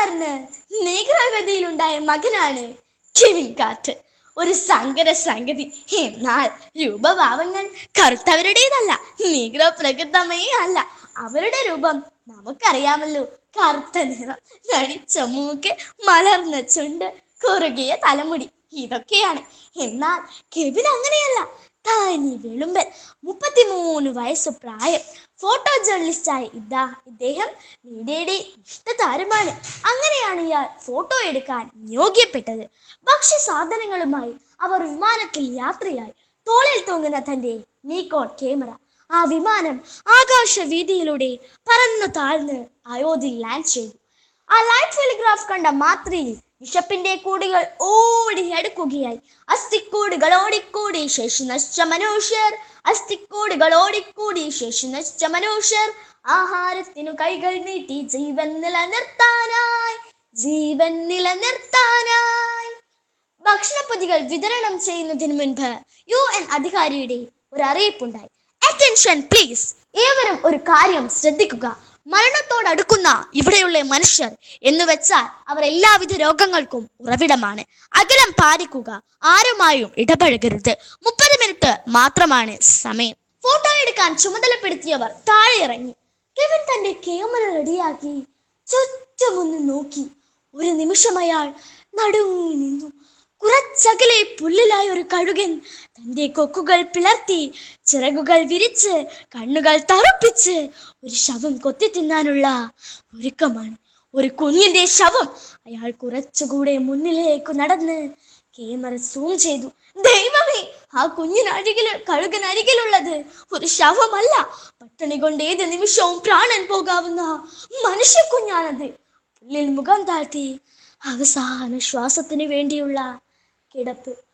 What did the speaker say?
സർക്കാരിന് നീഗ്രഗതിയിലുണ്ടായ മകനാണ് Kevin cart ഒരു സങ്കര സംഗതി എന്നാൽ രൂപഭാവങ്ങൾ കറുത്തവരുടേതല്ല നീഗ്രോ പ്രകൃതമേ അല്ല അവരുടെ രൂപം നമുക്കറിയാമല്ലോ കറുത്ത നിറം നടിച്ച മൂക്ക് മലർന്ന ചുണ്ട് കുറുകിയ തലമുടി ഇതൊക്കെയാണ് എന്നാൽ കെവിൻ അങ്ങനെയല്ല തനി വെളുമ്പൻ മുപ്പത്തിമൂന്ന് വയസ്സ് പ്രായം ഫോട്ടോ ജേർണലിസ്റ്റായ ഇതാ ഇദ്ദേഹം മീഡിയയുടെ ഇഷ്ടതാരമാണ് അങ്ങനെയാണ് ഇയാൾ ഫോട്ടോ എടുക്കാൻ നിയോഗിക്കപ്പെട്ടത് ഭക്ഷ്യ സാധനങ്ങളുമായി അവർ വിമാനത്തിൽ യാത്രയായി തോളിൽ തൂങ്ങുന്ന തന്റെ നീക്കോൺ ക്യാമറ ആ വിമാനം ആകാശ വീതിയിലൂടെ പറന്നു താഴ്ന്ന് അയോധ്യയിൽ ലാൻഡ് ചെയ്തു ആ ലൈറ്റ് ടെലിഗ്രാഫ് കണ്ട മാത്രയിൽ വിശപ്പിന്റെ കൂടുകൾ ഓടി അടുക്കുകയായി അസ്ഥിക്കൂടുകൾ ഓടിക്കൂടി ശേഷി നശിച്ച മനുഷ്യർ അസ്ഥിക്കൂടുകൾ ഓടിക്കൂടി ശേഷി നശിച്ച മനുഷ്യർ ആഹാരത്തിനു കൈകൾ നീട്ടി ജീവൻ നിലനിർത്താനായി ജീവൻ നിലനിർത്താനായി ഭക്ഷണപ്പൊതികൾ വിതരണം ചെയ്യുന്നതിന് മുൻപ് യു എൻ അധികാരിയുടെ ഒരു അറിയിപ്പുണ്ടായി അറ്റൻഷൻ പ്ലീസ് ഏവരും ഒരു കാര്യം ശ്രദ്ധിക്കുക മരണത്തോടടുക്കുന്ന ഇവിടെയുള്ള മനുഷ്യർ എന്ന് വെച്ചാൽ അവർ എല്ലാവിധ രോഗങ്ങൾക്കും ഉറവിടമാണ് അകലം പാലിക്കുക ആരുമായും ഇടപഴകരുത് മുപ്പത് മിനിറ്റ് മാത്രമാണ് സമയം ഫോട്ടോ എടുക്കാൻ ചുമതലപ്പെടുത്തിയവർ താഴെ ഇറങ്ങി കെവിൻ തന്റെ ക്യാമറ റെഡിയാക്കി ചുറ്റുമൊന്ന് നോക്കി ഒരു നിമിഷം അയാൾ നടുങ്ങി നിന്നു കുറച്ചകലെ പുല്ലിലായ ഒരു കഴുകൻ തന്റെ കൊക്കുകൾ പിളർത്തി ചിറകുകൾ വിരിച്ച് കണ്ണുകൾ തറപ്പിച്ച് ഒരു ശവം കൊത്തി തിന്നാനുള്ള ഒരുക്കമാണ് ഒരു കുഞ്ഞിന്റെ ശവം അയാൾ കുറച്ചുകൂടെ മുന്നിലേക്ക് നടന്ന് ക്യാമറ സൂം ചെയ്തു ദൈവമേ ആ കുഞ്ഞിനരികില് കഴുകനരികിലുള്ളത് ഒരു ശവമല്ല പട്ടിണി കൊണ്ട് ഏത് നിമിഷവും പ്രാണൻ പോകാവുന്ന മനുഷ്യ കുഞ്ഞാണത് പുല്ലിൽ മുഖം താഴ്ത്തി അവസാന ശ്വാസത്തിന് വേണ്ടിയുള്ള കിടപ്പ്